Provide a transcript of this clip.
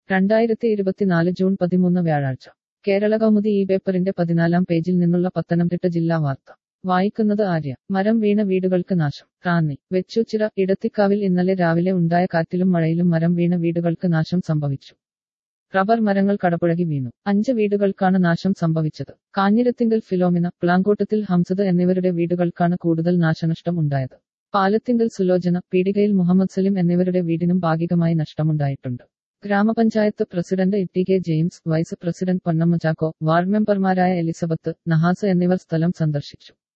രണ്ടായിരത്തി ഇരുപത്തിനാല് ജൂൺ പതിമൂന്ന് വ്യാഴാഴ്ച കേരള കൗമുദി ഈ പേപ്പറിന്റെ പതിനാലാം പേജിൽ നിന്നുള്ള പത്തനംതിട്ട ജില്ലാ വാർത്ത വായിക്കുന്നത് ആര്യ മരം വീണ വീടുകൾക്ക് നാശം റാന്നി വെച്ചൂച്ചിറ ഇടത്തിക്കാവിൽ ഇന്നലെ രാവിലെ ഉണ്ടായ കാറ്റിലും മഴയിലും മരം വീണ വീടുകൾക്ക് നാശം സംഭവിച്ചു റബ്ബർ മരങ്ങൾ കടപുഴകി വീണു അഞ്ച് വീടുകൾക്കാണ് നാശം സംഭവിച്ചത് കാഞ്ഞിരത്തിങ്കൽ ഫിലോമിന പ്ലാങ്കോട്ടത്തിൽ ഹംസദ് എന്നിവരുടെ വീടുകൾക്കാണ് കൂടുതൽ നാശനഷ്ടം ഉണ്ടായത് പാലത്തിങ്കൽ സുലോചന പീടികയിൽ മുഹമ്മദ് സലിം എന്നിവരുടെ വീടിനും ഭാഗികമായി നഷ്ടമുണ്ടായിട്ടുണ്ട് ഗ്രാമപഞ്ചായത്ത് president E K James vice president Ponnamma Chacko ward മെമ്പർമാരായ എലിസബത്ത് നഹാസ് എന്നിവർ സ്ഥലം സന്ദർശിച്ചു